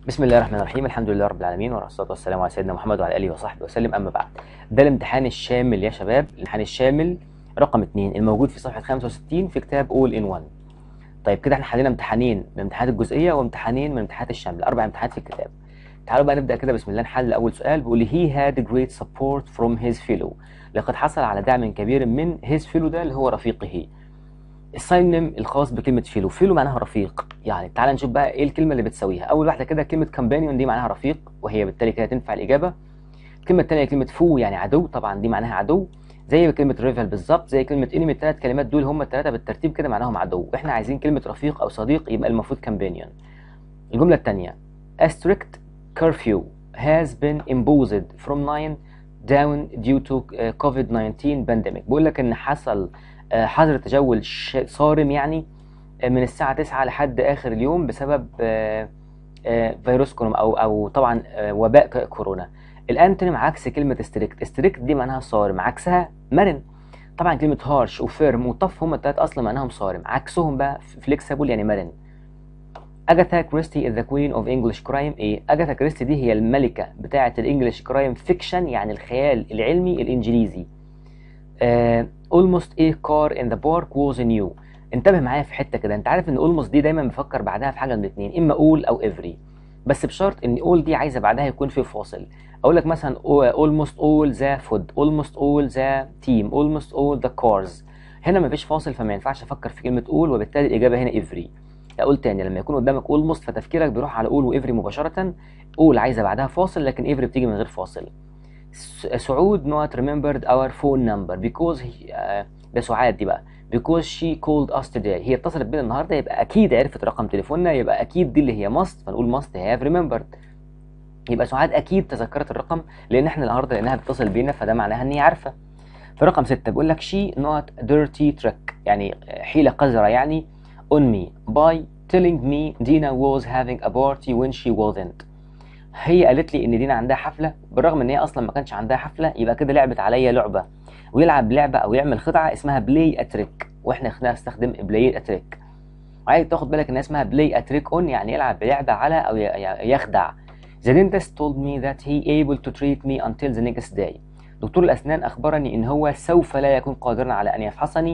بسم الله الرحمن الرحيم الحمد لله رب العالمين والصلاة والسلام على سيدنا محمد وعلى آله وصحبه وسلم أما بعد ده الامتحان الشامل يا شباب الامتحان الشامل رقم 2 الموجود في صفحة 65 في كتاب All in One طيب كده احنا حلينا امتحانين من الامتحانات الجزئية وامتحانين من الامتحانات الشاملة أربع امتحانات في الكتاب تعالوا بقى نبدأ كده بسم الله نحل أول سؤال بيقول he had great support from his fellow لقد حصل على دعم كبير من his fellow ده اللي هو رفيقه الساينم الخاص بكلمة فيلو فيلو معناها رفيق يعني تعال نشوف بقى ايه الكلمة اللي بتساويها أول واحدة كده كلمة كامبانيون دي معناها رفيق وهي بالتالي كده تنفع الإجابة الكلمة الثانية كلمة فو يعني عدو طبعا دي معناها عدو زي كلمة ريفال بالظبط زي كلمة انمي الثلاث كلمات دول هم الثلاثة بالترتيب كده معناهم عدو احنا عايزين كلمة رفيق أو صديق يبقى المفروض كامبانيون الجملة الثانية A strict curfew has been imposed from 9 down due to uh, COVID-19 pandemic بيقول لك ان حصل آه، حظر تجول ش- صارم يعني آه، من الساعة 9 لحد آخر اليوم بسبب آه، آه، فيروس كورونا أو أو طبعا آه، وباء ك- كورونا الأنتونيم عكس كلمة ستريكت ستريكت دي معناها صارم عكسها مرن طبعا كلمة هارش وفيرم وطف هما التلات أصلا معناهم صارم عكسهم بقى فليكسبل يعني مرن أجاثا كريستي is the queen of English crime إيه؟ أجاثا كريستي دي هي الملكة بتاعة الإنجليش كرايم فيكشن يعني الخيال العلمي الإنجليزي آه، almost a car in the park was new انتبه معايا في حته كده انت عارف ان almost دي دايما بفكر بعدها في حاجه من الاثنين اما all او every بس بشرط ان all دي عايزه بعدها يكون في فاصل اقول لك مثلا almost all the food almost all the team almost all the cars هنا مفيش فاصل فما ينفعش افكر في كلمه all وبالتالي الاجابه هنا every اقول تاني لما يكون قدامك almost فتفكيرك بيروح على all وافري مباشره all عايزه بعدها فاصل لكن every بتيجي من غير فاصل س- سعود not remembered our phone number because he آه، ده سعاد دي بقى because she called us today هي اتصلت بينا النهارده يبقى اكيد عرفت رقم تليفوننا يبقى اكيد دي اللي هي must فنقول must have remembered يبقى سعاد اكيد تذكرت الرقم لان احنا النهارده لانها بتتصل بينا فده معناها ان هي عارفه في رقم ستة بيقول لك she not dirty trick يعني حيلة قذرة يعني on me by telling me Dina was having a party when she wasn't هي قالت لي ان دينا عندها حفله بالرغم ان هي اصلا ما كانش عندها حفله يبقى كده لعبت عليا لعبه ويلعب لعبه او يعمل خدعه اسمها بلاي اتريك واحنا هنا نستخدم بلاي اتريك وعايز تاخد بالك انها اسمها بلاي اتريك اون يعني يلعب لعبه على او ي- ي- يخدع The dentist told me that he able to treat me until the next day دكتور الاسنان اخبرني ان هو سوف لا يكون قادرا على ان يفحصني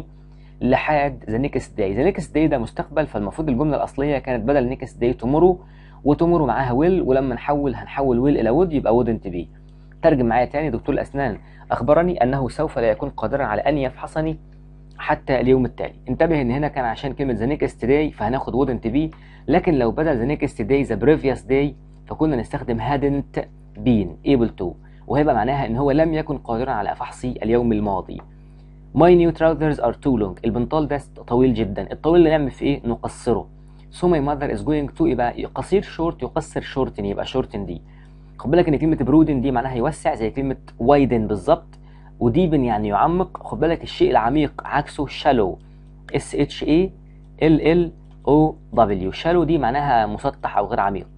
لحد the next day the next day ده مستقبل فالمفروض الجمله الاصليه كانت بدل next day tomorrow وتمر معاها ويل ولما نحول هنحول ويل الى وود يبقى wouldn't be ترجم معايا تاني دكتور الاسنان اخبرني انه سوف لا يكون قادرا على ان يفحصني حتى اليوم التالي انتبه ان هنا كان عشان كلمه ذا next day فهناخد wouldn't be لكن لو بدل ذا next day ذا previous day فكنا نستخدم hadn't been able to وهيبقى معناها ان هو لم يكن قادرا على فحصي اليوم الماضي My new trousers are too long البنطال ده طويل جدا الطويل اللي نعمل فيه ايه نقصره so my mother is going to يبقى قصير شورت يقصر شورتن يبقى شورتن دي خد بالك ان كلمه برودن دي معناها يوسع زي كلمه وايدن بالظبط وديبن يعني يعمق خد بالك الشيء العميق عكسه شالو اس اتش اي ال ال او دبليو شالو دي معناها مسطح او غير عميق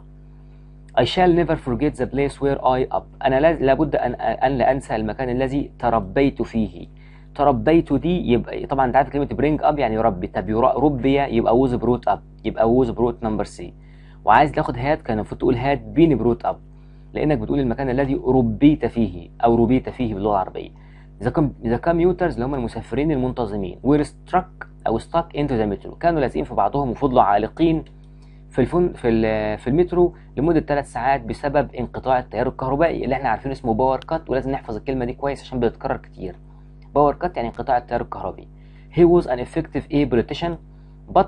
I shall never forget the place where I up أنا لا- لابد أن أن لا أنسى المكان الذي تربيت فيه تربيت دي يبقى طبعا انت عارف كلمه برينج اب يعني يربي طب يرا- ربي يبقى ووز بروت اب يبقى ووز بروت نمبر سي وعايز تاخد هاد كان المفروض تقول هاد بين بروت اب لانك بتقول المكان الذي ربيت فيه او ربيت فيه باللغه العربيه ذا كم ذا كميوترز اللي هم المسافرين المنتظمين وير ستراك او ستاك انتو ذا مترو كانوا لازقين في بعضهم وفضلوا عالقين في الفن في ال- في المترو لمده ثلاث ساعات بسبب انقطاع التيار الكهربائي اللي احنا عارفينه اسمه باور كات ولازم نحفظ الكلمه دي كويس عشان بتتكرر كتير باور كات يعني انقطاع التيار الكهربي he was an effective a politician but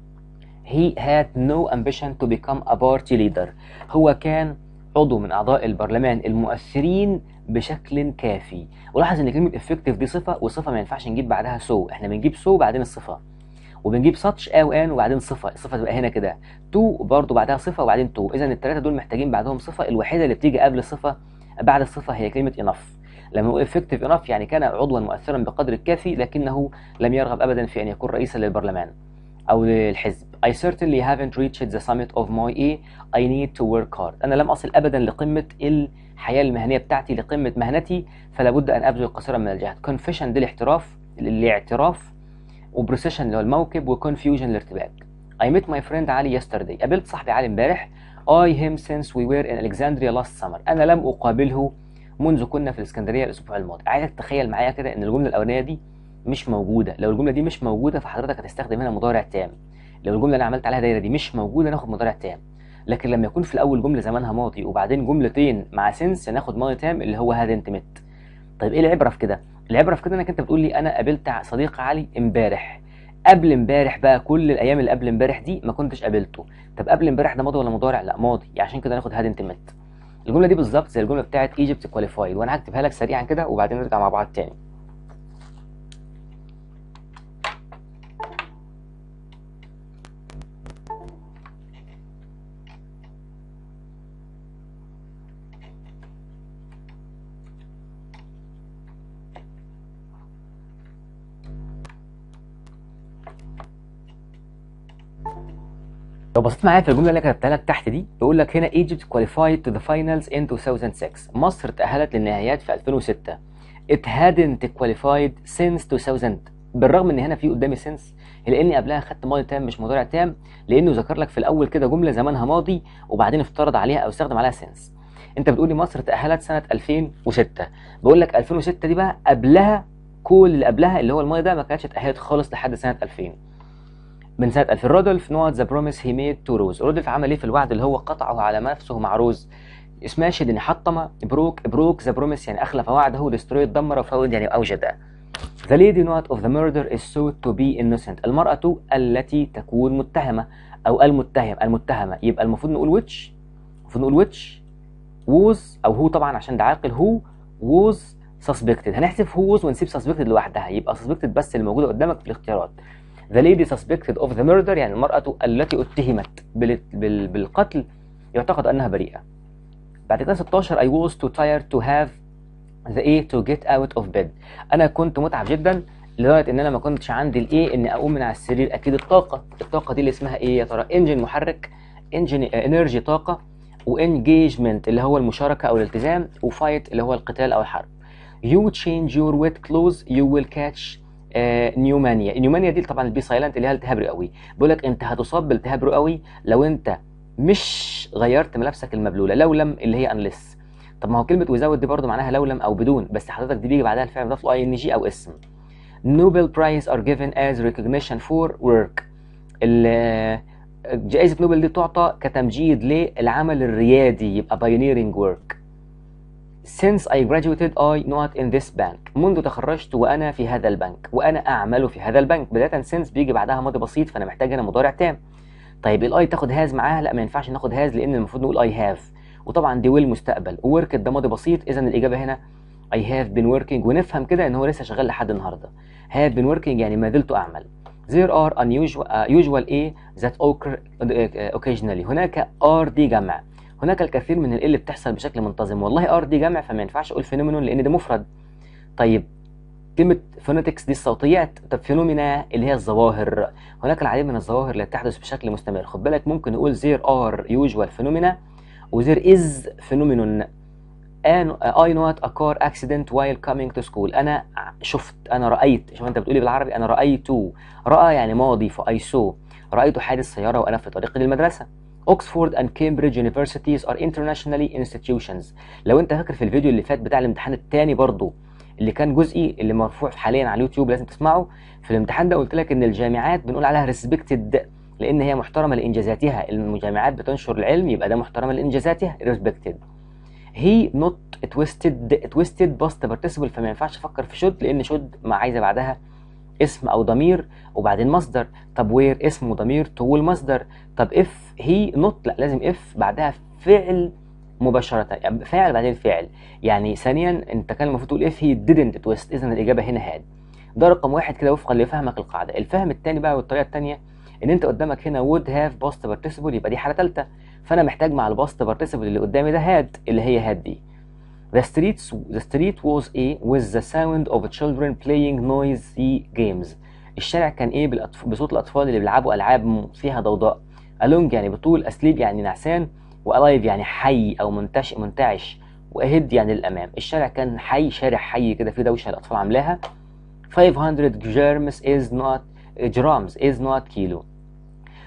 he had no ambition to become a party leader هو كان عضو من اعضاء البرلمان المؤثرين بشكل كافي ولاحظ ان كلمه effective دي صفه وصفه ما ينفعش نجيب بعدها so احنا بنجيب so بعدين الصفه وبنجيب such او ان وبعدين صفه الصفه تبقى هنا كده to برضه بعدها صفه وبعدين to اذا الثلاثه دول محتاجين بعدهم صفه الوحيده اللي بتيجي قبل الصفه بعد الصفه هي كلمه enough لما هو effective enough يعني كان عضوا مؤثرا بقدر الكافي لكنه لم يرغب ابدا في ان يكون رئيسا للبرلمان او للحزب I certainly haven't reached the summit of my A I need to work hard انا لم اصل ابدا لقمه الحياه المهنيه بتاعتي لقمه مهنتي فلا بد ان ابذل قصيرا من الجهد confession دي الاحتراف الاعتراف وبروسيشن اللي هو الموكب وكونفيوجن الارتباك I met my friend علي yesterday قابلت صاحبي علي امبارح I him since we were in Alexandria last summer أنا لم أقابله منذ كنا في الإسكندرية الأسبوع الماضي عايزك تتخيل معايا كده إن الجملة الأولانية دي مش موجودة لو الجملة دي مش موجودة فحضرتك هتستخدم هنا مضارع تام لو الجملة اللي أنا عملت عليها دايرة دي مش موجودة ناخد مضارع تام لكن لما يكون في الأول جملة زمانها ماضي وبعدين جملتين مع سنس ناخد ماضي تام اللي هو هادنت مت طيب إيه العبرة في كده؟ العبرة في كده إنك أنت بتقول لي أنا قابلت صديق علي امبارح قبل امبارح بقى كل الايام اللي قبل امبارح دي ما كنتش قابلته طب قبل امبارح ده ماضي ولا مضارع لا ماضي يعني عشان كده ناخد هاد انتمت الجمله دي بالظبط زي الجمله بتاعت ايجيبت كواليفايد وانا هكتبها لك سريعا كده وبعدين نرجع مع بعض تاني لو بصيت معايا في الجمله اللي انا كتبتها لك تحت دي بيقول لك هنا Egypt qualified to the finals in 2006 مصر تأهلت للنهائيات في 2006 it hadn't qualified since 2000 بالرغم ان هنا في قدامي since لاني قبلها خدت ماضي تام مش مضارع تام لانه ذكر لك في الاول كده جمله زمانها ماضي وبعدين افترض عليها او استخدم عليها since انت بتقول لي مصر تأهلت سنه 2006 بقول لك 2006 دي بقى قبلها كل اللي قبلها اللي هو الماضي ده ما كانتش اتأهلت خالص لحد سنه 2000 من سنة 2000 رودولف نوت ذا بروميس هي ميد تو روز رودولف عمل ايه في الوعد اللي هو قطعه على نفسه مع روز سماشد يعني حطم بروك بروك ذا بروميس يعني اخلف وعده ديسترويد دمر وفوض يعني اوجد The lady not of the murder is sought to be innocent المرأة التي تكون متهمة أو المتهم المتهمة يبقى المفروض نقول which المفروض نقول which was أو هو طبعا عشان ده عاقل هو was suspected هنحذف هو was ونسيب suspected لوحدها يبقى suspected بس اللي موجودة قدامك في الاختيارات The lady suspected of the murder يعني المرأة التي اتهمت بال- بال- بالقتل يعتقد أنها بريئة. بعد كده 16 I was too tired to have the A to get out of bed. أنا كنت متعب جدا لدرجة إن أنا ما كنتش عندي الإيه إني أقوم من على السرير أكيد الطاقة، الطاقة دي اللي اسمها إيه يا ترى؟ انجن محرك، انجن انرجي طاقة، وانجيجمنت اللي هو المشاركة أو الالتزام، وفايت اللي هو القتال أو الحرب. You change your wet clothes you will catch نيومانيا النيومانيا دي طبعا البي سايلنت اللي هي التهاب رئوي بيقول لك انت هتصاب بالتهاب رئوي لو انت مش غيرت ملابسك المبلوله لو لم اللي هي انلس طب ما هو كلمه وزود دي برضو معناها لو لم او بدون بس حضرتك دي بيجي بعدها الفعل مضاف له اي ان جي او اسم نوبل برايز ار given as recognition for work ال- جائزه نوبل دي تعطى كتمجيد للعمل الريادي يبقى pioneering work Since I graduated I not in this bank منذ تخرجت وأنا في هذا البنك وأنا أعمل في هذا البنك بداية since بيجي بعدها ماضي بسيط فأنا محتاج هنا مضارع تام طيب الاي تاخد هاز معاها لا ما ينفعش ناخد هاز لأن المفروض نقول I have وطبعا دي will مستقبل وورك ده ماضي بسيط إذا الإجابة هنا I have been working ونفهم كده إن هو لسه شغال لحد النهاردة have been working يعني ما زلت أعمل There are unusual uh, usual A that occur uh, occasionally هناك are دي جمع هناك الكثير من ال اللي بتحصل بشكل منتظم والله ار دي جمع فما ينفعش اقول فينومينون لان ده مفرد طيب كلمة فونيتكس دي الصوتيات طب فينومينا اللي هي الظواهر هناك العديد من الظواهر اللي بتحدث بشكل مستمر خد بالك ممكن نقول there are usual phenomena و there is phenomenon and I not a car accident while coming to school أنا شفت أنا رأيت شوف أنت بتقولي بالعربي أنا رأيت رأى يعني ماضي ف I saw رأيت حادث سيارة وأنا في طريقي للمدرسة Oxford and Cambridge universities are internationally institutions لو انت فاكر في الفيديو اللي فات بتاع الامتحان الثاني برضو اللي كان جزئي اللي مرفوع حاليا على اليوتيوب لازم تسمعه في الامتحان ده قلت لك ان الجامعات بنقول عليها respected لان هي محترمه لانجازاتها الجامعات بتنشر العلم يبقى ده محترمه لانجازاتها respected he not twisted twisted past participle فما ينفعش افكر في should لان should ما عايزه بعدها اسم او ضمير وبعدين مصدر طب وير اسم وضمير تو المصدر طب اف هي نوت لا لازم اف بعدها فعل مباشرة يعني فاعل بعدين فعل يعني ثانيا انت كان المفروض تقول اف هي didn't twist اذا الاجابة هنا هاد ده رقم واحد كده وفقا لفهمك القاعدة الفهم الثاني بقى والطريقة الثانية ان انت قدامك هنا would have past participle يبقى دي حالة ثالثة فانا محتاج مع الباست participle اللي قدامي ده هاد اللي هي هاد دي The streets the street was a with the sound of children playing noisy games. الشارع كان ايه بالأطف... بصوت الاطفال اللي بيلعبوا العاب فيها ضوضاء. along يعني بطول asleep يعني نعسان وalive يعني حي او منتشئ منتعش واهد يعني الامام. الشارع كان حي شارع حي كده فيه دوشه الاطفال عاملاها. 500 grams is not grams is not kilo.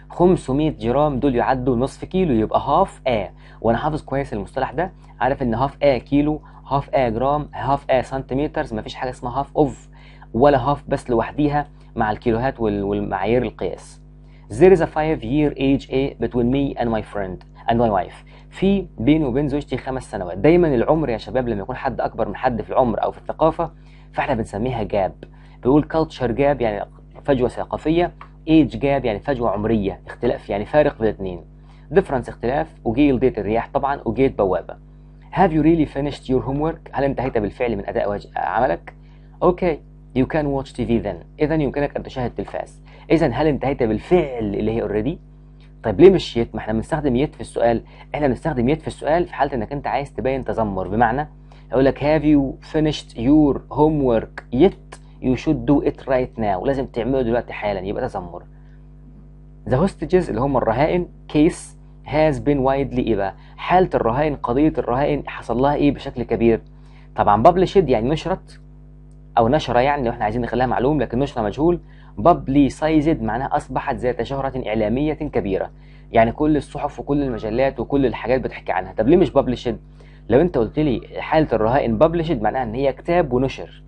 500 جرام دول يعدوا نصف كيلو يبقى هاف ا وانا حافظ كويس المصطلح ده عارف ان هاف ا كيلو هاف ا جرام هاف ا سنتيمترز مفيش حاجه اسمها هاف اوف ولا هاف بس لوحديها مع الكيلوهات وال- والمعايير القياس There is a five year age a between me and my friend and my wife في بيني وبين زوجتي خمس سنوات دايما العمر يا شباب لما يكون حد اكبر من حد في العمر او في الثقافه فاحنا بنسميها جاب بنقول culture جاب يعني فجوه ثقافيه age جاب يعني فجوه عمريه اختلاف يعني فارق بين الاثنين difference اختلاف وجيل ديت الرياح طبعا وجيت بوابه Have you really finished your homework؟ هل انتهيت بالفعل من أداء وج- عملك؟ أوكي you can watch TV then إذا يمكنك أن تشاهد تلفاز إذا هل انتهيت بالفعل اللي هي already؟ طيب ليه مش يت؟ ما احنا بنستخدم يت في السؤال احنا بنستخدم يت في السؤال في حالة انك انت عايز تبين تذمر بمعنى اقول لك have you finished your homework yet you should do it right now لازم تعمله دلوقتي حالا يبقى تذمر The hostages اللي هم الرهائن case has been widely ايه بقى؟ حالة الرهائن قضية الرهائن حصل لها ايه بشكل كبير؟ طبعا published يعني نشرت او نشرة يعني لو احنا عايزين نخليها معلوم لكن نشرة مجهول publicized معناها اصبحت ذات شهرة اعلامية كبيرة يعني كل الصحف وكل المجلات وكل الحاجات بتحكي عنها طب ليه مش published؟ لو انت قلت لي حالة الرهائن published معناها ان هي كتاب ونشر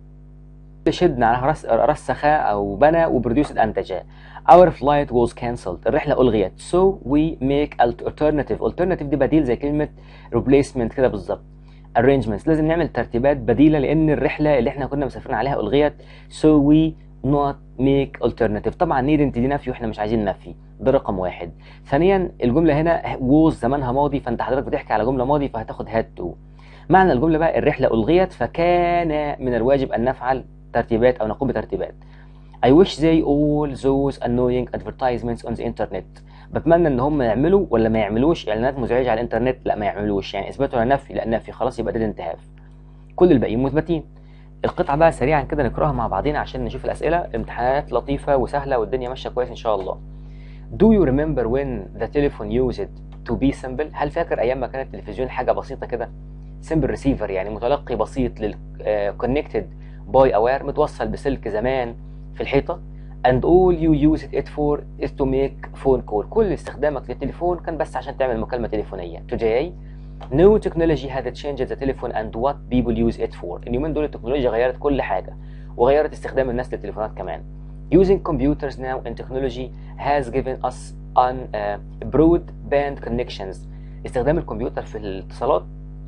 شد معناها رس رسخ او بنى وبروديوسد انتج Our flight was cancelled الرحلة ألغيت so we make alternative alternative دي بديل زي كلمة replacement كده بالظبط arrangements لازم نعمل ترتيبات بديلة لأن الرحلة اللي احنا كنا مسافرين عليها ألغيت so we not make alternative طبعا needn't دي نفي واحنا مش عايزين نفي ده رقم واحد ثانيا الجملة هنا was زمانها ماضي فانت حضرتك بتحكي على جملة ماضي فهتاخد had to معنى الجملة بقى الرحلة ألغيت فكان من الواجب أن نفعل ترتيبات أو نقوم بترتيبات I wish they all those annoying advertisements on the internet بتمنى ان هم يعملوا ولا ما يعملوش اعلانات مزعجه على الانترنت لا ما يعملوش يعني اثبات ولا نفي لا نفي خلاص يبقى ده انتهاف كل الباقيين مثبتين القطعه بقى سريعا كده نقراها مع بعضينا عشان نشوف الاسئله امتحانات لطيفه وسهله والدنيا ماشيه كويس ان شاء الله Do you remember when the telephone used to be simple هل فاكر ايام ما كان التلفزيون حاجه بسيطه كده simple receiver يعني متلقي بسيط لل uh, connected by aware متوصل بسلك زمان في الحيطه and all you use it for is to make phone call كل استخدامك للتليفون كان بس عشان تعمل مكالمة تليفونية today no technology has changed the telephone and what people use it for اليومين دول التكنولوجيا غيرت كل حاجة وغيرت استخدام الناس للتليفونات كمان using computers now and technology has given us on uh, broadband connections استخدام الكمبيوتر في الاتصالات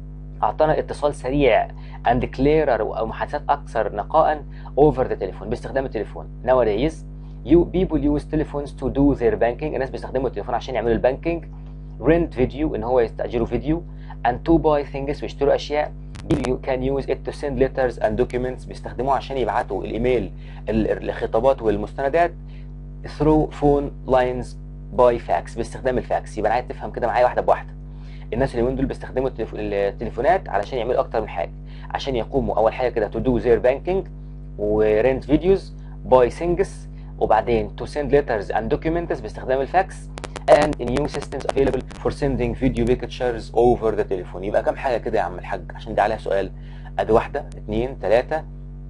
أعطانا اتصال سريع and clearer أو محادثات أكثر نقاء over the telephone باستخدام التليفون nowadays you people use telephones to do their banking الناس بيستخدموا التليفون عشان يعملوا البانكينج rent video ان هو يستأجروا فيديو and to buy things ويشتروا اشياء you can use it to send letters and documents بيستخدموه عشان يبعتوا الايميل ال- الخطابات والمستندات through phone lines by fax باستخدام الفاكس يبقى انا عايز تفهم كده معايا واحده بواحده الناس اليومين دول بيستخدموا التليف- التليفونات علشان يعملوا اكتر من حاجه عشان يقوموا اول حاجه كده to do their banking ورنت فيديوز باي سينجز وبعدين to send letters and documents باستخدام الفاكس and new systems available for sending video pictures over the telephone يبقى كام حاجه كده يا عم الحاج عشان دي عليها سؤال ادي واحده اثنين ثلاثه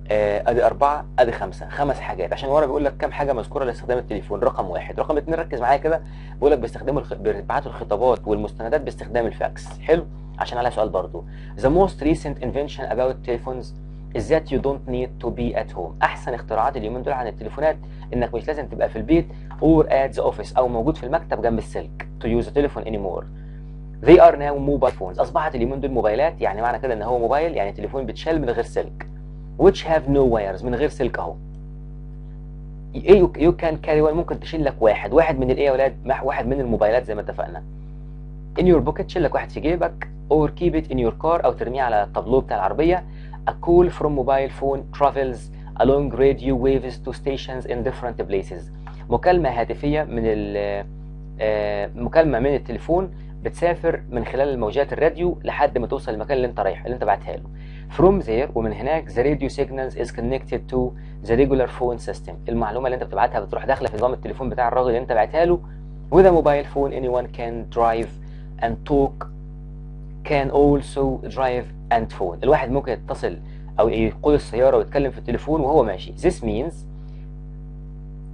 ادي اربعه ادي خمسه خمس حاجات عشان ورا بيقول لك كام حاجه مذكوره لاستخدام التليفون رقم واحد رقم اثنين ركز معايا كده بيقول لك بيستخدموا الخ... بيبعتوا الخطابات والمستندات باستخدام الفاكس حلو عشان عليها سؤال برضو the most recent invention about telephones is that you don't need to be at home احسن اختراعات اليومين دول عن التليفونات انك مش لازم تبقى في البيت or at the office او موجود في المكتب جنب السلك to use a telephone anymore they are now mobile phones اصبحت اليومين دول موبايلات يعني معنى كده ان هو موبايل يعني تليفون بيتشال من غير سلك which have no wires من غير سلك اهو you, you can carry one ممكن تشيل لك واحد واحد من الايه يا ولاد مع واحد من الموبايلات زي ما اتفقنا in your pocket تشيل لك واحد في جيبك or keep it in your car او ترميه على الطابلو بتاع العربيه a call from mobile phone travels along radio waves to stations in different places مكالمة هاتفية من ال آه، مكالمة من التليفون بتسافر من خلال الموجات الراديو لحد ما توصل المكان اللي انت رايح اللي انت بعتها له from there ومن هناك the radio signals is connected to the regular phone system المعلومة اللي انت بتبعتها بتروح داخلة في نظام التليفون بتاع الراجل اللي انت بعتها له with a mobile phone anyone can drive and talk can also drive and phone الواحد ممكن يتصل او يقود السيارة ويتكلم في التليفون وهو ماشي this means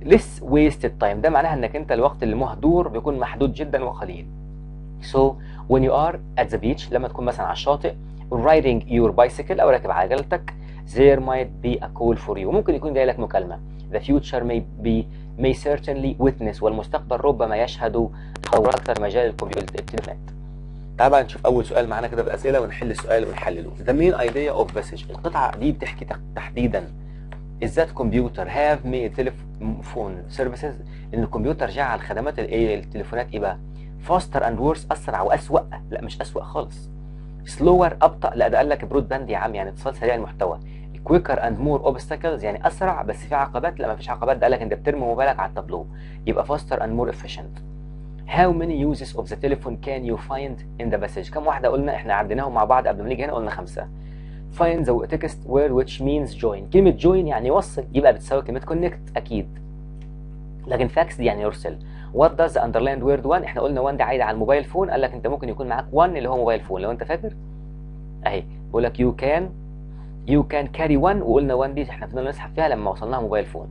less wasted time ده معناها انك انت الوقت اللي مهدور بيكون محدود جدا وقليل so when you are at the beach لما تكون مثلا على الشاطئ riding your bicycle او راكب عجلتك there might be a call for you ممكن يكون جاي لك مكالمة the future may be may certainly witness والمستقبل ربما يشهد تطورات اكثر مجال الكمبيوتر التليفونات تعال بقى نشوف اول سؤال معانا كده بالاسئله ونحل السؤال ونحلله the main idea of message القطعه دي بتحكي تحديدا ازاي الكمبيوتر have made telephone services ان الكمبيوتر جعل خدمات الايه التليفونات ايه بقى faster and worse اسرع واسوأ لا مش اسوأ خالص slower ابطأ لا ده قال لك برود باند يا عم يعني اتصال سريع المحتوى quicker and more obstacles يعني اسرع بس في عقبات لا ما فيش عقبات ده قال لك انت بترمي موبايلك على التابلو يبقى faster and more efficient How many uses of the telephone can you find in the message؟ كم واحدة قلنا احنا عديناهم مع بعض قبل ما نيجي هنا قلنا خمسة. Find the text word which means join. كلمة join يعني يوصل يبقى بتساوي كلمة connect أكيد. لكن fax دي يعني يرسل. What does the underlined word one؟ احنا قلنا one دي عايدة على الموبايل فون قال لك أنت ممكن يكون معاك one اللي هو موبايل فون لو أنت فاكر. أهي بقول لك you can you can carry one وقلنا one دي احنا فضلنا نسحب فيها لما وصلناها موبايل فون.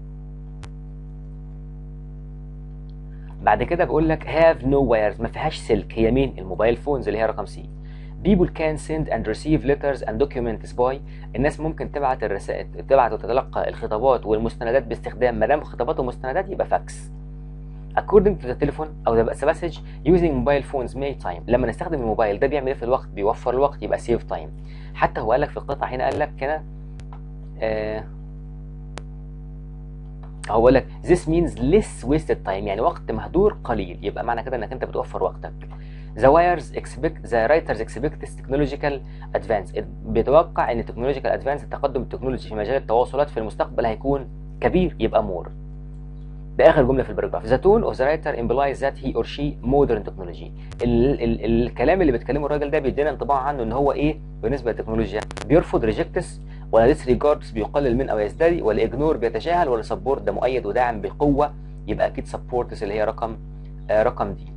بعد كده بقول لك have no wires ما فيهاش سلك هي مين الموبايل فونز اللي هي رقم سي people can send and receive letters and documents by الناس ممكن تبعت الرسائل تبعت وتتلقى الخطابات والمستندات باستخدام ما دام خطابات ومستندات يبقى فاكس according to the telephone او the message using mobile phones may time لما نستخدم الموبايل ده بيعمل ايه في الوقت بيوفر الوقت يبقى save time حتى هو قال لك في القطعه هنا قال لك هنا آه هو بيقول لك this means less wasted time يعني وقت مهدور قليل يبقى معنى كده انك انت بتوفر وقتك the wires expect the writers expect this technological advance بيتوقع ان technological advance التقدم التكنولوجي في مجال التواصلات في المستقبل هيكون كبير يبقى more ده اخر جمله في الباراجراف the tone of the writer implies that he or she modern technology ال ال الكلام اللي بيتكلمه الراجل ده بيدينا انطباع عنه ان هو ايه بالنسبه للتكنولوجيا بيرفض ريجكتس ولا disregards بيقلل من او يزدري ولا اجنور بيتجاهل ولا سبورت ده مؤيد وداعم بقوه يبقى اكيد سبورتس اللي هي رقم آه رقم دي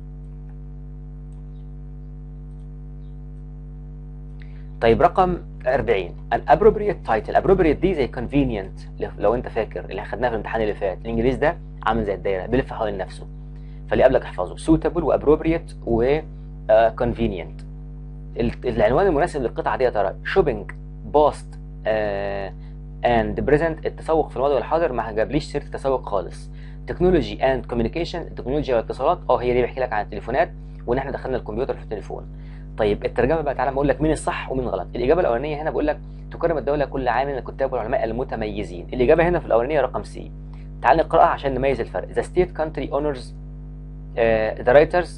طيب رقم 40 الابروبريت تايتل ابروبريت دي زي convenient لو انت فاكر اللي خدناها في الامتحان اللي فات الانجليزي ده عامل زي الدايره بيلف حوالين نفسه فاللي قبلك احفظه suitable وابروبريت و convenient العنوان المناسب للقطعه دي يا ترى shopping باست اند بريزنت التسوق في الماضي والحاضر ما جابليش سيره التسوق خالص تكنولوجي اند كوميونيكيشن التكنولوجيا والاتصالات اه هي دي بيحكي لك عن التليفونات وان احنا دخلنا الكمبيوتر في التليفون طيب الترجمه بقى تعالى اقول لك مين الصح ومين الغلط الاجابه الاولانيه هنا بقول لك تكرم الدوله كل عام من الكتاب والعلماء المتميزين الاجابه هنا في الاولانيه رقم سي تعال نقراها عشان نميز الفرق the state country honors uh, the writers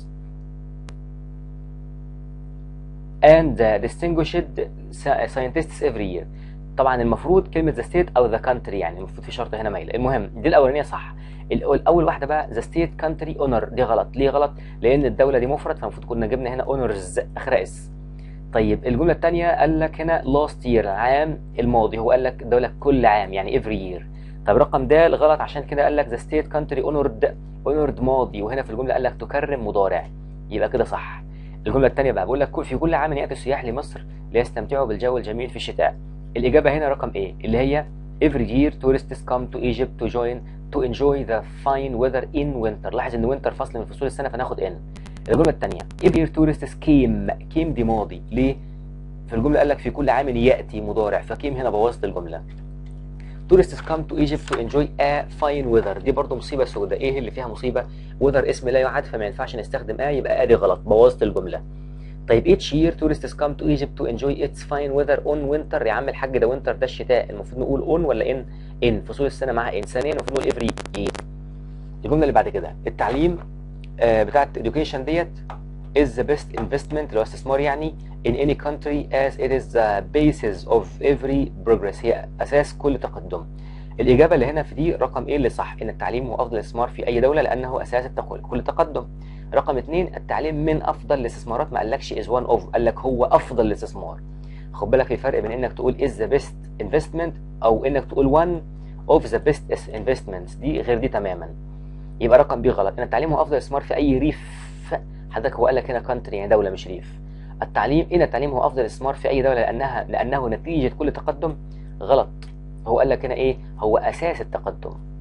and the distinguished scientists every year طبعا المفروض كلمه ذا ستيت او ذا كانتري يعني المفروض في شرط هنا مايله المهم دي الاولانيه صح الاول واحده بقى ذا ستيت كانتري اونر دي غلط ليه غلط لان الدوله دي مفرد فالمفروض كنا جبنا هنا اونرز اخر اس طيب الجمله الثانيه قال لك هنا لاست يير العام الماضي هو قال لك الدوله كل عام يعني افري يير طب رقم د غلط عشان كده قال لك ذا ستيت كانتري اونرد اونرد ماضي وهنا في الجمله قال لك تكرم مضارع يبقى كده صح الجمله الثانيه بقى بقول لك في كل عام ياتي السياح لمصر ليستمتعوا بالجو الجميل في الشتاء الإجابة هنا رقم إيه؟ اللي هي every year tourists come to Egypt to join to enjoy the fine weather in winter لاحظ إن winter فصل من فصول السنة فناخد in الجملة الثانية every year tourists came came دي ماضي ليه؟ في الجملة قال لك في كل عام يأتي مضارع فكيم هنا بوظت الجملة tourists come to Egypt to enjoy a fine weather دي برضو مصيبة سوداء إيه اللي فيها مصيبة؟ weather اسم لا يعد فما ينفعش نستخدم a يبقى ادي غلط بوظت الجملة طيب each year tourists come to Egypt to enjoy its fine weather on winter يا عم الحاج ده winter ده الشتاء المفروض نقول on ولا in in فصول السنة معاها in ثانيا المفروض نقول every year الجملة اللي بعد كده التعليم آه بتاعت education ديت is the best investment اللي هو استثمار يعني in any country as it is the basis of every progress هي أساس كل تقدم الإجابة اللي هنا في دي رقم إيه اللي صح إن التعليم هو أفضل استثمار في أي دولة لأنه أساس كل تقدم رقم اثنين التعليم من افضل الاستثمارات ما قالكش از وان اوف قال لك هو افضل الاستثمار خد بالك في فرق بين انك تقول از ذا بيست انفستمنت او انك تقول وان اوف ذا بيست انفستمنتس دي غير دي تماما يبقى رقم بي غلط ان التعليم هو افضل استثمار في اي ريف حضرتك هو قال لك هنا كانتري يعني دوله مش ريف التعليم ان التعليم هو افضل استثمار في اي دوله لانها لانه نتيجه كل تقدم غلط هو قال لك هنا ايه هو اساس التقدم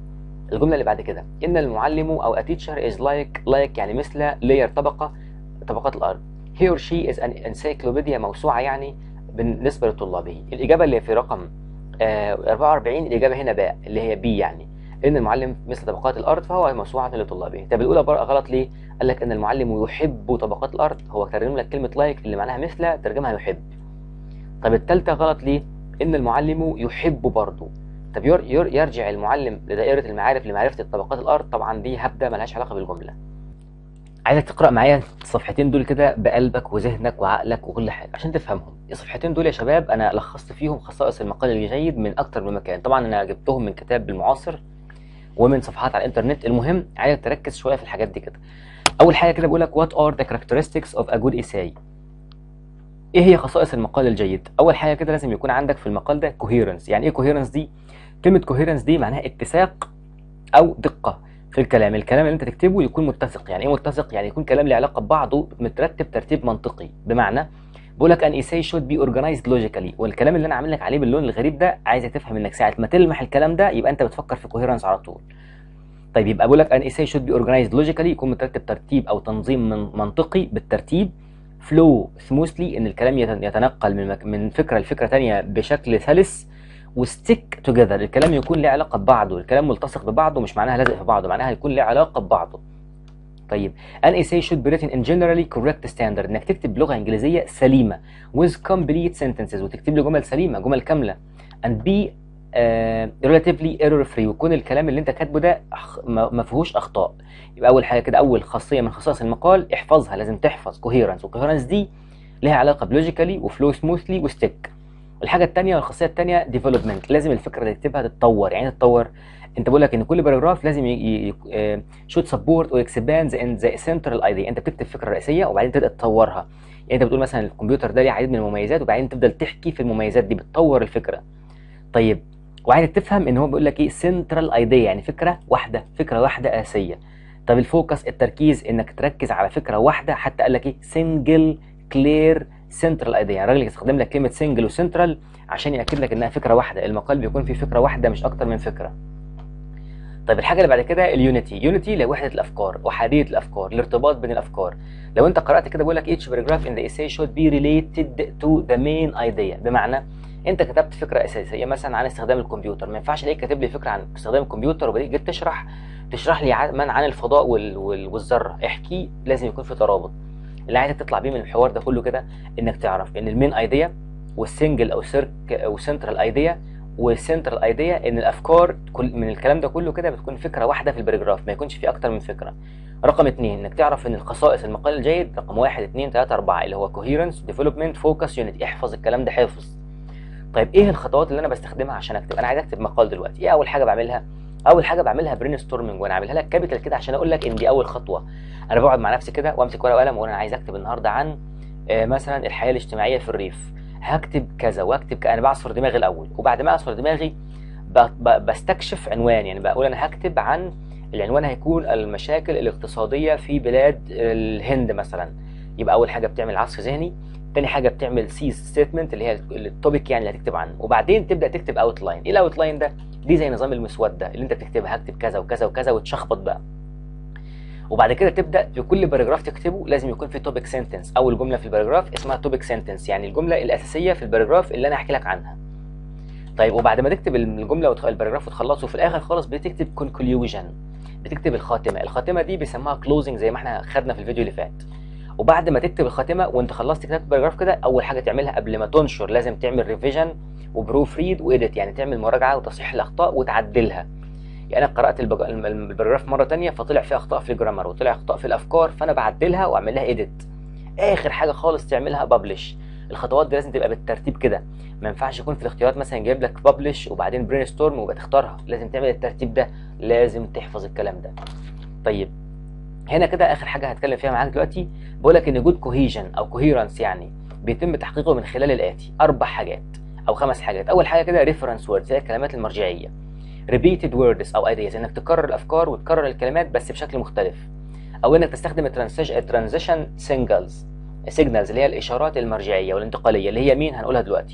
الجمله اللي بعد كده ان المعلم او a teacher is like like يعني مثل layer طبقه طبقات الارض he or she is an encyclopedia موسوعه يعني بالنسبه لطلابه الاجابه اللي في رقم آه 44 الاجابه هنا باء اللي هي بي يعني ان المعلم مثل طبقات الارض فهو موسوعه لطلابه طب الاولى بقى غلط ليه قال لك ان المعلم يحب طبقات الارض هو ترجم لك كلمه لايك اللي معناها مثل ترجمها يحب طب الثالثه غلط ليه ان المعلم يحب برضه طب ير ير يرجع المعلم لدائره المعارف لمعرفه طبقات الارض طبعا دي هبده ملهاش علاقه بالجمله عايزك تقرا معايا الصفحتين دول كده بقلبك وذهنك وعقلك وكل حاجه عشان تفهمهم الصفحتين دول يا شباب انا لخصت فيهم خصائص المقال الجيد من اكتر من مكان طبعا انا جبتهم من كتاب المعاصر ومن صفحات على الانترنت المهم عايزك تركز شويه في الحاجات دي كده اول حاجه كده بقول لك what are the characteristics of a good essay ايه هي خصائص المقال الجيد اول حاجه كده لازم يكون عندك في المقال ده coherence يعني ايه coherence دي كلمه coherence دي معناها اتساق او دقه في الكلام الكلام اللي انت تكتبه يكون متسق يعني ايه متسق يعني يكون كلام له علاقه ببعضه مترتب ترتيب منطقي بمعنى بقول لك ان essay should be organized logically والكلام اللي انا عامل لك عليه باللون الغريب ده عايزك تفهم انك ساعه ما تلمح الكلام ده يبقى انت بتفكر في coherence على طول طيب يبقى بقول لك ان essay should be organized logically يكون مترتب ترتيب او تنظيم من منطقي بالترتيب flow smoothly ان الكلام يتنقل من مك... من فكره لفكره ثانيه بشكل سلس وستيك توجذر الكلام يكون له علاقه ببعضه الكلام ملتصق ببعضه مش معناها لازق في بعضه معناها يكون له علاقه ببعضه طيب an essay should be written in generally correct standard انك تكتب بلغه انجليزيه سليمه with complete sentences وتكتب لي جمل سليمه جمل كامله and be uh, relatively error free ويكون الكلام اللي انت كاتبه ده ما فيهوش اخطاء يبقى اول حاجه كده اول خاصيه من خصائص المقال احفظها لازم تحفظ coherence وcoherence دي ليها علاقه بلوجيكالي وفلو سموثلي وستيك الحاجه الثانيه والخاصيه الثانيه ديفلوبمنت لازم الفكره اللي تكتبها تتطور يعني تتطور انت بقول لك ان كل باراجراف لازم شوت سبورت اور اكسباند ان ذا سنترال ايديا انت بتكتب فكره رئيسيه وبعدين تبدا تطورها يعني انت بتقول مثلا الكمبيوتر ده ليه عديد من المميزات وبعدين تفضل تحكي في المميزات دي بتطور الفكره طيب وعايزك تفهم ان هو بيقول لك ايه سنترال ايديا يعني فكره واحده فكره واحده اساسيه طب الفوكس التركيز انك تركز على فكره واحده حتى قال لك ايه سنجل كلير سنترال ايديا يعني الراجل يستخدم لك كلمه سنجل وسنترال عشان ياكد لك انها فكره واحده المقال بيكون فيه فكره واحده مش اكتر من فكره طيب الحاجه اللي بعد كده اليونيتي يونيتي لوحده الافكار احاديه الافكار الارتباط بين الافكار لو انت قرات كده بيقول لك each paragraph in the essay should be related to the main idea بمعنى انت كتبت فكره اساسيه مثلا عن استخدام الكمبيوتر ما ينفعش ليك كاتب لي فكره عن استخدام الكمبيوتر وبعدين جيت تشرح تشرح لي عن عن الفضاء وال... وال... والذره احكي لازم يكون في ترابط اللي عايزك تطلع بيه من الحوار ده كله كده انك تعرف ان المين ايديا والسنجل او سيرك او سنترال ايديا والسنترال ايديا ان الافكار كل من الكلام ده كله كده بتكون فكره واحده في الباراجراف ما يكونش فيه اكتر من فكره رقم اثنين انك تعرف ان الخصائص المقال الجيد رقم واحد اثنين ثلاثة أربعة اللي هو كوهيرنس ديفلوبمنت فوكس يونت احفظ الكلام ده حفظ طيب ايه الخطوات اللي انا بستخدمها عشان اكتب انا عايز اكتب مقال دلوقتي ايه اول حاجه بعملها اول حاجه بعملها برين ستورمنج وانا عاملها لك كابيتال كده عشان اقول لك ان دي اول خطوه انا بقعد مع نفسي كده وامسك ورقه وقلم واقول انا عايز اكتب النهارده عن آه مثلا الحياه الاجتماعيه في الريف هكتب كذا واكتب ك... انا بعصر دماغي الاول وبعد ما اعصر دماغي ب... ب... بستكشف عنوان يعني بقول انا هكتب عن العنوان هيكون المشاكل الاقتصاديه في بلاد الهند مثلا يبقى اول حاجه بتعمل عصف ذهني تاني حاجه بتعمل سيز ستيتمنت اللي هي التوبيك يعني اللي هتكتب عنه وبعدين تبدا تكتب اوت لاين ايه الاوت لاين ده دي زي نظام المسوده اللي انت بتكتبها هكتب كذا وكذا وكذا وتشخبط بقى وبعد كده تبدا في كل باراجراف تكتبه لازم يكون في توبيك سنتنس اول جمله في الباراجراف اسمها توبيك سنتنس يعني الجمله الاساسيه في الباراجراف اللي انا هحكي لك عنها طيب وبعد ما تكتب الجمله والباراجراف وتخلصه في الاخر خالص بتكتب كونكلوجن بتكتب الخاتمه الخاتمه دي بيسموها كلوزنج زي ما احنا خدنا في الفيديو اللي فات وبعد ما تكتب الخاتمه وانت خلصت كتابه الباراجراف كده اول حاجه تعملها قبل ما تنشر لازم تعمل ريفيجن وبروف ريد وايديت يعني تعمل مراجعه وتصحيح الاخطاء وتعدلها يعني انا قرات البج... الباراجراف مره تانية فطلع فيه اخطاء في الجرامر وطلع اخطاء في الافكار فانا بعدلها واعمل لها ايديت اخر حاجه خالص تعملها ببلش الخطوات دي لازم تبقى بالترتيب كده ما ينفعش يكون في الاختيارات مثلا جايب لك ببلش وبعدين برين ستورم وبقى تختارها لازم تعمل الترتيب ده لازم تحفظ الكلام ده طيب هنا كده اخر حاجه هتكلم فيها معاك دلوقتي بقول لك ان جود كوهيجن او كوهيرنس يعني بيتم تحقيقه من خلال الاتي اربع حاجات او خمس حاجات اول حاجه كده ريفرنس ووردز هي الكلمات المرجعيه repeated words او ideas انك تكرر الافكار وتكرر الكلمات بس بشكل مختلف او انك تستخدم الترانزيشن سيجنالز سيجنالز اللي هي الاشارات المرجعيه والانتقاليه اللي هي مين هنقولها دلوقتي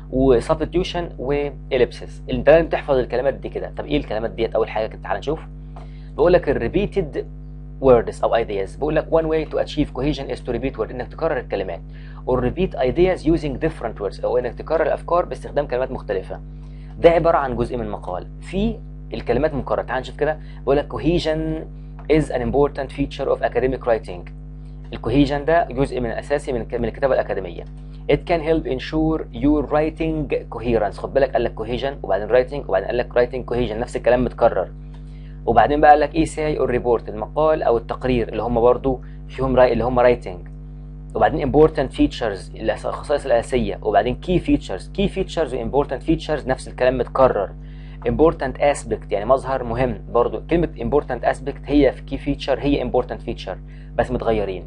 وسبستيوشن واليبسس انت لازم تحفظ الكلمات دي كده طب ايه الكلمات ديت اول حاجه كده تعال نشوف بقول لك الريبيتد words او ideas بقول لك one way to achieve cohesion is to repeat word انك تكرر الكلمات or repeat ideas using different words او انك تكرر الافكار باستخدام كلمات مختلفه ده عباره عن جزء من مقال في الكلمات مكرره تعال نشوف كده بقول لك cohesion is an important feature of academic writing الكوهيجن ده جزء من اساسي من من الكتابه الاكاديميه it can help ensure your writing coherence خد بالك قال لك cohesion وبعدين writing وبعدين قال لك writing cohesion نفس الكلام متكرر وبعدين بقى قال لك essay or report المقال او التقرير اللي هم برضو فيهم راي اللي هم writing وبعدين important features الخصائص الاساسيه وبعدين key features key features و important features نفس الكلام متكرر important aspect يعني مظهر مهم برضو كلمه important aspect هي في key feature هي important feature بس متغيرين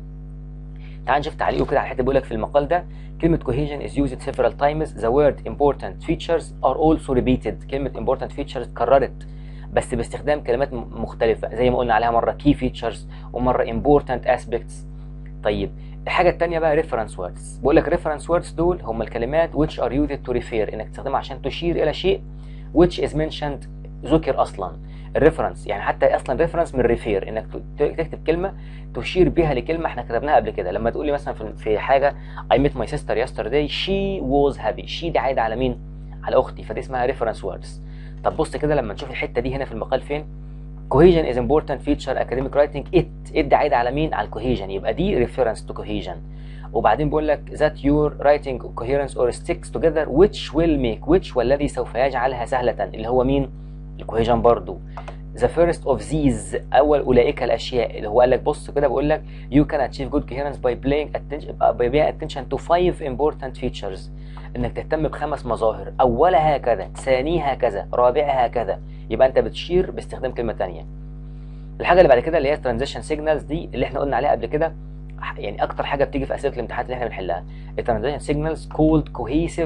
تعال نشوف تعليقه كده على الحته بيقول لك في المقال ده كلمه cohesion is used several times the word important features are also repeated كلمه important features اتكررت بس باستخدام كلمات مختلفه زي ما قلنا عليها مره key features ومره important aspects طيب الحاجة التانية بقى reference words بقول لك reference words دول هم الكلمات which are used to refer انك تستخدمها عشان تشير الى شيء which is mentioned ذكر اصلا الريفرنس يعني حتى اصلا ريفرنس من ريفير انك تكتب كلمه تشير بها لكلمه احنا كتبناها قبل كده لما تقول لي مثلا في حاجه I met my sister yesterday she was happy she دي عايده على مين على اختي فدي اسمها ريفرنس ووردز طب بص كده لما نشوف الحته دي هنا في المقال فين cohesion is important feature academic writing it it دي عايده على مين على الكوهيجن يبقى دي reference to cohesion وبعدين بيقول لك that your writing coherence or sticks together which will make which والذي سوف يجعلها سهلة اللي هو مين الكوهيجن برضو the first of these اول اولئك الاشياء اللي هو قال لك بص كده بقول لك you can achieve good coherence by paying attention by paying attention to five important features انك تهتم بخمس مظاهر اولها هكذا ثانيها كذا رابعها كذا يبقى انت بتشير باستخدام كلمه ثانيه الحاجه اللي بعد كده اللي هي ترانزيشن سيجنالز دي اللي احنا قلنا عليها قبل كده يعني اكتر حاجه بتيجي في اسئله الامتحانات اللي احنا بنحلها الترانزيشن سيجنالز كولد كوهيسيف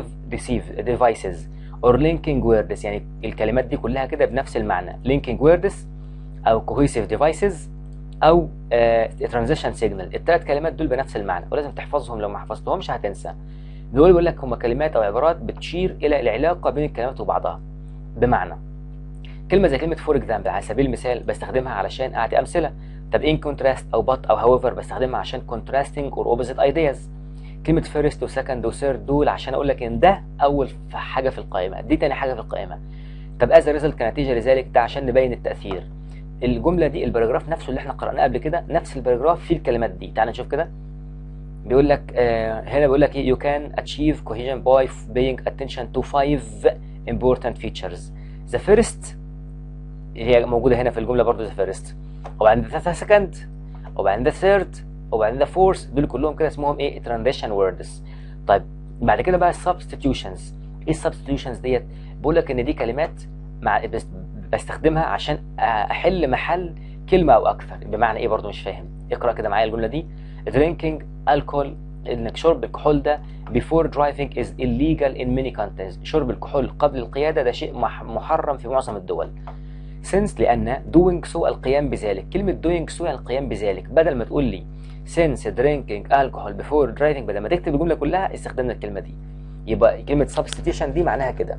ديفايسز اور لينكينج ويردز يعني الكلمات دي كلها كده بنفس المعنى لينكينج ويردز او كوهيسيف ديفايسز او ترانزيشن سيجنال الثلاث كلمات دول بنفس المعنى ولازم تحفظهم لو ما حفظتهمش هتنسى دول بيقول لك هم كلمات او عبارات بتشير الى العلاقه بين الكلمات وبعضها بمعنى كلمه زي كلمه فور اكزامبل على سبيل المثال بستخدمها علشان اعطي امثله طب ان كونتراست او بط او هاويفر بستخدمها عشان كونتراستنج اور اوبوزيت ايدياز كلمه فيرست وسكند وثيرد دول عشان اقول لك ان ده اول حاجه في القائمه دي تاني حاجه في القائمه طب از ريزلت كنتيجه لذلك ده عشان نبين التاثير الجمله دي الباراجراف نفسه اللي احنا قراناه قبل كده نفس الباراجراف فيه الكلمات دي تعال نشوف كده بيقول لك آه هنا بيقول لك ايه you can achieve cohesion by paying attention to five important features the first هي موجوده هنا في الجمله برضو the first وبعدين the second وبعدين the third وبعدين the fourth دول كلهم كده اسمهم ايه transition words طيب بعد كده بقى substitutions ايه السبستيوشنز ديت بقول لك ان دي كلمات مع بستخدمها عشان احل محل كلمه او اكثر بمعنى ايه برضو مش فاهم اقرا كده معايا الجمله دي drinking alcohol انك شرب الكحول ده before driving is illegal in many countries شرب الكحول قبل القياده ده شيء محرم في معظم الدول since لان doing so القيام بذلك كلمه doing so يعني القيام بذلك بدل ما تقول لي since drinking alcohol before driving بدل ما تكتب الجمله كلها استخدمنا الكلمه دي يبقى كلمه substitution دي معناها كده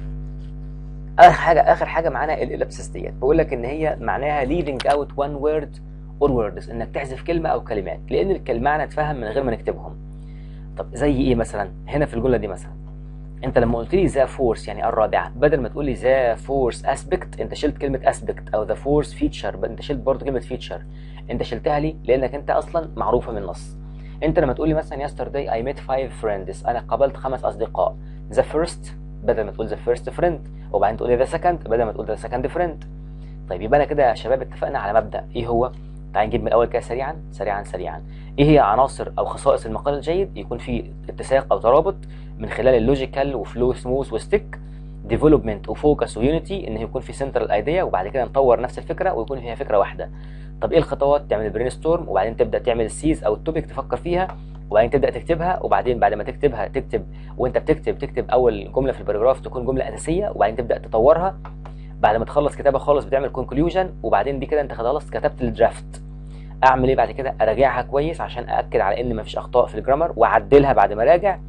اخر حاجه اخر حاجه معانا الالابسس ديت بقول لك ان هي معناها leaving out one word or words انك تحذف كلمه او كلمات لان المعنى اتفهم من غير ما نكتبهم طب زي ايه مثلا هنا في الجمله دي مثلا انت لما قلت لي ذا فورس يعني الرابعه بدل ما تقول لي ذا فورس اسبكت انت شلت كلمه اسبكت او ذا فورس فيتشر انت شلت برضه كلمه فيتشر انت شلتها لي لانك انت اصلا معروفه من النص انت لما تقول لي مثلا yesterday I met five friends انا قابلت خمس اصدقاء the first بدل ما تقول the first friend وبعدين تقول لي the second بدل ما تقول the second friend طيب يبقى انا كده يا شباب اتفقنا على مبدا ايه هو تعال نجيب من الاول كده سريعا سريعا سريعا ايه هي عناصر او خصائص المقال الجيد يكون في اتساق او ترابط من خلال اللوجيكال وفلو سموث وستيك ديفلوبمنت وفوكس ويونيتي ان يكون في سنترال ايديا وبعد كده نطور نفس الفكره ويكون فيها فكره واحده طب ايه الخطوات تعمل برين ستورم وبعدين تبدا تعمل السيز او التوبيك تفكر فيها وبعدين تبدا تكتبها وبعدين بعد ما تكتبها تكتب وانت بتكتب تكتب اول جمله في الباراجراف تكون جمله اساسيه وبعدين تبدا تطورها بعد ما تخلص كتابه خالص بتعمل كونكلوجن وبعدين دي كده انت خلاص كتبت الدرافت اعمل ايه بعد كده اراجعها كويس عشان ااكد على ان مفيش اخطاء في الجرامر واعدلها بعد ما اراجع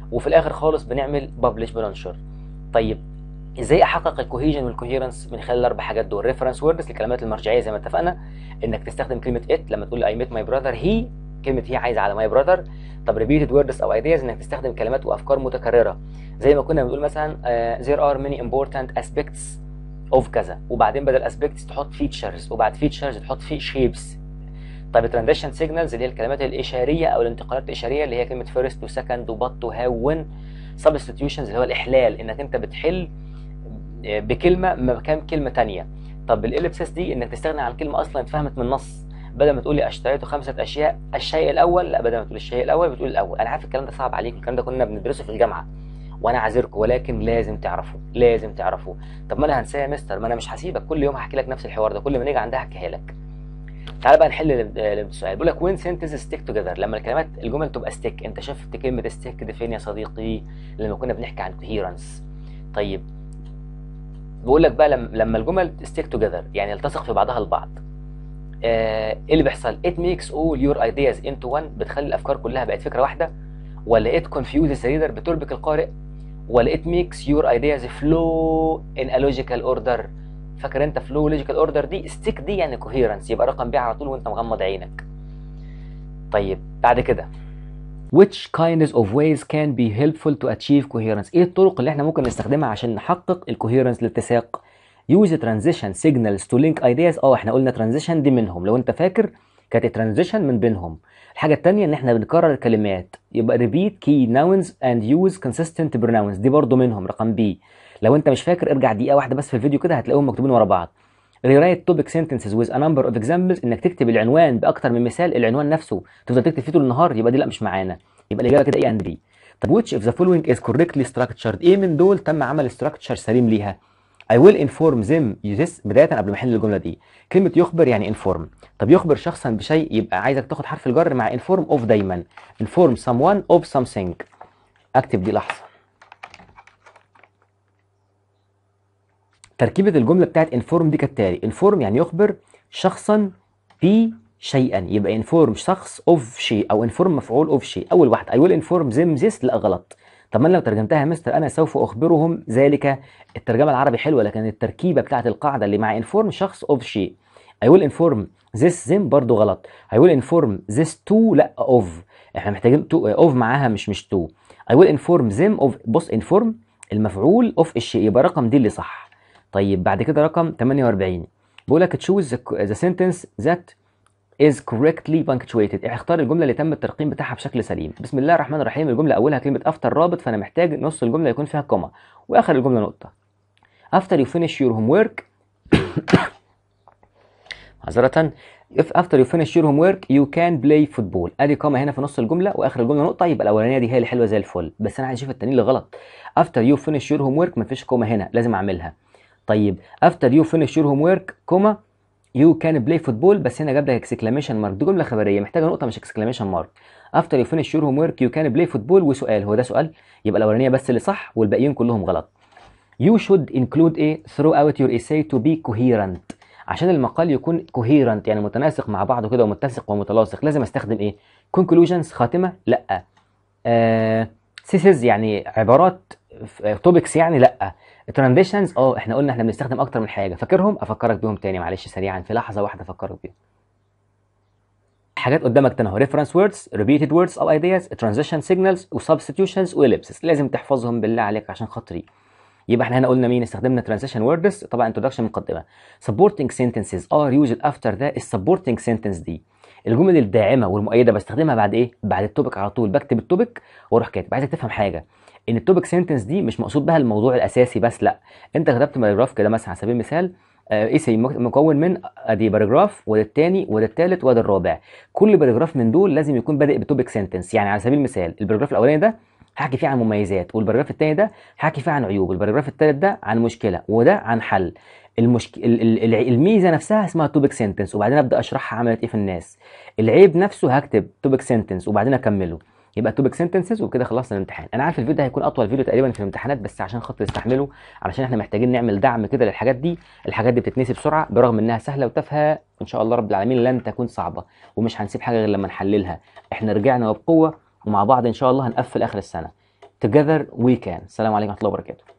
وفي الاخر خالص بنعمل ببلش بننشر طيب ازاي احقق الكوهيجن والكوهيرنس من خلال الاربع حاجات دول ريفرنس ووردز الكلمات المرجعيه زي ما اتفقنا انك تستخدم كلمه ات لما تقول اي ميت ماي براذر هي كلمه هي عايزه على ماي براذر طب ريبيتد ووردز او ايدياز انك تستخدم كلمات وافكار متكرره زي ما كنا بنقول مثلا uh, there are many important aspects of كذا وبعدين بدل aspects تحط features وبعد features تحط في shapes طيب الترانزيشن سيجنالز اللي هي الكلمات الاشاريه او الانتقالات الاشاريه اللي هي كلمه فيرست وسكند وبط وهاو وين سبستيوشنز اللي هو الاحلال انك انت بتحل بكلمه مكان كلمه تانية طب الاليبسس دي انك تستغني عن كلمه اصلا اتفهمت من النص بدل ما تقولي اشتريت خمسه اشياء الشيء الاول لا بدل ما تقول الشيء الاول بتقول الاول انا عارف الكلام ده صعب عليك الكلام ده كنا بندرسه في الجامعه وانا عاذركم ولكن لازم تعرفوا لازم تعرفوا طب ما انا هنساه يا مستر ما انا مش هسيبك كل يوم هحكي لك نفس الحوار ده كل ما نيجي عندها احكيها لك تعال بقى نحل السؤال بيقول لك وين سنتنس ستيك توجذر لما الكلمات الجمل تبقى ستيك انت شفت كلمه ستيك دي فين يا صديقي لما كنا بنحكي عن كوهيرنس طيب بيقول لك بقى لما الجمل ستيك توجذر يعني يلتصق في بعضها البعض آه ايه اللي بيحصل it makes all your ideas into one بتخلي الافكار كلها بقت فكره واحده ولا it confuses the reader بتربك القارئ ولا it makes your ideas flow in a logical order فاكر انت فلو لوجيكال اوردر دي ستيك دي يعني كوهيرنس يبقى رقم بي على طول وانت مغمض عينك طيب بعد كده which kinds of ways can be helpful to achieve coherence ايه الطرق اللي احنا ممكن نستخدمها عشان نحقق الكوهيرنس الاتساق use transition signals to link ideas اه احنا قلنا transition دي منهم لو انت فاكر كانت transition من بينهم الحاجة التانية ان احنا بنكرر الكلمات يبقى repeat key nouns and use consistent pronouns دي برضو منهم رقم بي لو انت مش فاكر ارجع دقيقه واحده بس في الفيديو كده هتلاقيهم مكتوبين ورا بعض rewrite topic sentences with a number of examples انك تكتب العنوان باكتر من مثال العنوان نفسه تفضل تكتب فيه طول النهار يبقى دي لا مش معانا يبقى الاجابه كده ايه اند بي طب which of the following is correctly structured ايه من دول تم عمل structure سليم ليها I will inform them this بداية قبل ما احل الجملة دي كلمة يخبر يعني inform طب يخبر شخصا بشيء يبقى عايزك تاخد حرف الجر مع inform of دايما inform someone of something اكتب دي لحظة تركيبة الجملة بتاعت انفورم دي كالتالي انفورم يعني يخبر شخصا بشيئا يبقى انفورم شخص اوف شيء او انفورم مفعول اوف شيء اول واحدة I will inform them this لا غلط طب ما انا لو ترجمتها يا مستر انا سوف اخبرهم ذلك الترجمة العربي حلوة لكن التركيبة بتاعت القاعدة اللي مع انفورم شخص اوف شيء I will inform this them برضو غلط I will inform this to لا of احنا محتاجين to of معاها مش مش to I will inform them of بص inform المفعول اوف الشيء يبقى رقم دي اللي صح طيب بعد كده رقم 48 بيقول لك تشوز ذا سنتنس ذات is correctly punctuated اختار الجمله اللي تم الترقيم بتاعها بشكل سليم بسم الله الرحمن الرحيم الجمله اولها كلمه افتر رابط فانا محتاج نص الجمله يكون فيها كوما واخر الجمله نقطه after you finish your homework معذرة if after you finish your homework you can play football ادي كوما هنا في نص الجمله واخر الجمله نقطه يبقى الاولانيه دي هي اللي حلوه زي الفل بس انا عايز اشوف التانيين اللي غلط after you finish your homework مفيش كوما هنا لازم اعملها طيب after you finish your homework كوما you can play football بس هنا جاب لك exclamation mark دي جمله خبريه محتاجه نقطه مش exclamation mark after you finish your homework you can play football وسؤال هو ده سؤال يبقى الاولانيه بس اللي صح والباقيين كلهم غلط you should include a throughout your essay to be coherent عشان المقال يكون coherent يعني متناسق مع بعضه كده ومتسق ومتلاصق لازم استخدم ايه conclusions خاتمه لا آه thesis يعني عبارات توبكس يعني لا ترانزيشنز اه احنا قلنا احنا بنستخدم اكتر من حاجه فاكرهم افكرك بيهم تاني معلش سريعا في لحظه واحده افكرك بيهم حاجات قدامك تاني اهو ريفرنس ووردز ريبيتد ووردز او ايدياز ترانزيشن سيجنالز وسبستيوشنز واليبسس لازم تحفظهم بالله عليك عشان خاطري يبقى احنا هنا قلنا مين استخدمنا ترانزيشن ووردز طبعا انتروداكشن مقدمه supporting sentences are used after the السبورتنج sentence دي الجمل الداعمه والمؤيده بستخدمها بعد ايه بعد التوبك على طول بكتب التوبك واروح كاتب عايزك تفهم حاجه ان التوبك سنتنس دي مش مقصود بها الموضوع الاساسي بس لا انت كتبت باراجراف كده مثلا على سبيل المثال ايسي مكون من ادي باراجراف وده الثاني وده الثالث وده الرابع كل باراجراف من دول لازم يكون بادئ بتوبك سنتنس يعني على سبيل المثال الباراجراف الاولاني ده هحكي فيه عن مميزات والباراجراف الثاني ده هحكي فيه عن عيوب الباراجراف الثالث ده عن مشكله وده عن حل المشك... الميزه نفسها اسمها توبك سنتنس وبعدين ابدا اشرحها عملت ايه في الناس العيب نفسه هكتب توبك سنتنس وبعدين اكمله يبقى توبك سنتنسز وكده خلصنا الامتحان انا عارف الفيديو هيكون اطول فيديو تقريبا في الامتحانات بس عشان خاطر تستحملوا علشان احنا محتاجين نعمل دعم كده للحاجات دي الحاجات دي بتتنسي بسرعه برغم انها سهله وتافهه ان شاء الله رب العالمين لن تكون صعبه ومش هنسيب حاجه غير لما نحللها احنا رجعنا وبقوه ومع بعض ان شاء الله هنقفل اخر السنه together we can السلام عليكم ورحمة الله وبركاته